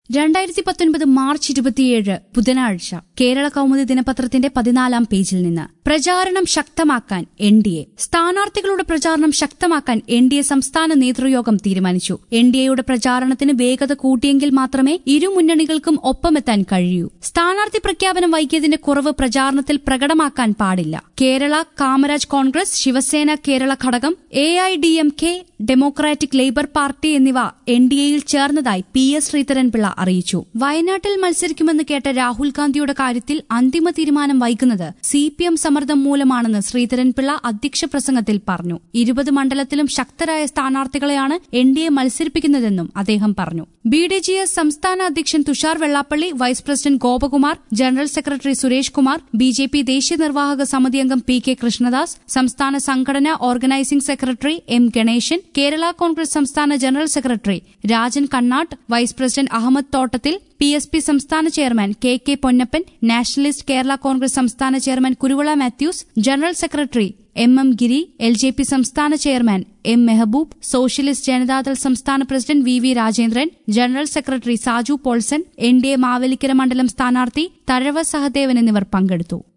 രണ്ടായിരത്തി പത്തൊൻപത് മാർച്ച് ഇരുപത്തിയേഴ് ബുധനാഴ്ച കേരള കൗമുദി ദിനപത്രത്തിന്റെ പതിനാലാം പേജിൽ നിന്ന് പ്രചാരണം ശക്തമാക്കാൻ എൻ ഡി എ സ്ഥാനാർത്ഥികളുടെ പ്രചാരണം ശക്തമാക്കാൻ എൻ ഡി എ സംസ്ഥാന നേതൃയോഗം തീരുമാനിച്ചു എൻ ഡി എയുടെ പ്രചാരണത്തിന് വേഗത കൂട്ടിയെങ്കിൽ മാത്രമേ ഇരു മുന്നണികൾക്കും ഒപ്പമെത്താൻ കഴിയൂ സ്ഥാനാർത്ഥി പ്രഖ്യാപനം വൈകിയതിന്റെ കുറവ് പ്രചാരണത്തിൽ പ്രകടമാക്കാൻ പാടില്ല കേരള കാമരാജ് കോൺഗ്രസ് ശിവസേന കേരള ഘടകം A I D M K democratic labour party എന്നിവ എൻ ഡി എയിൽ ചേർന്നതായി പി എസ് ശ്രീധരൻപിള്ള അറിയിച്ചു വയനാട്ടിൽ മത്സരിക്കുമെന്ന് കേട്ട രാഹുൽ ഗാന്ധിയുടെ കാര്യത്തിൽ അന്തിമ തീരുമാനം വൈകുന്നത് സി പി എം സമ്മർദ്ദം മൂലമാണെന്ന് ശ്രീധരൻപിള്ള അധ്യക്ഷ പ്രസംഗത്തിൽ പറഞ്ഞു ഇരുപത് മണ്ഡലത്തിലും ശക്തരായ സ്ഥാനാർത്ഥികളെയാണ് എൻ ഡി എ മത്സരിപ്പിക്കുന്നതെന്നും അദ്ദേഹം പറഞ്ഞു ബി ഡി ജി എസ് സംസ്ഥാന അധ്യക്ഷൻ Thushar Vellappally vice president Gopakumar general secretary Suresh Kumar B J P ദേശീയ നിർവാഹക സമിതി അംഗം പി കെ കൃഷ്ണദാസ് സംസ്ഥാന സംഘടന organising secretary M Ganesan Kerala Congress സംസ്ഥാന general secretary Rajan Kannatt vice president Ahammed Thottathil P S P സംസ്ഥാന chairman K K Ponnappan nationalist Kerala Congress സംസ്ഥാന chairman Kuruvila Mathews general secretary M M Giri L J P സംസ്ഥാന chairman M Mehaboob socialist Janata Dal സംസ്ഥാന president V V Rajendran general secretary Saju Paulson N D A Mavelikkara മണ്ഡലം സ്ഥാനാർത്ഥി തഴവ സഹദേവൻ എന്നിവർ പങ്കെടുത്തു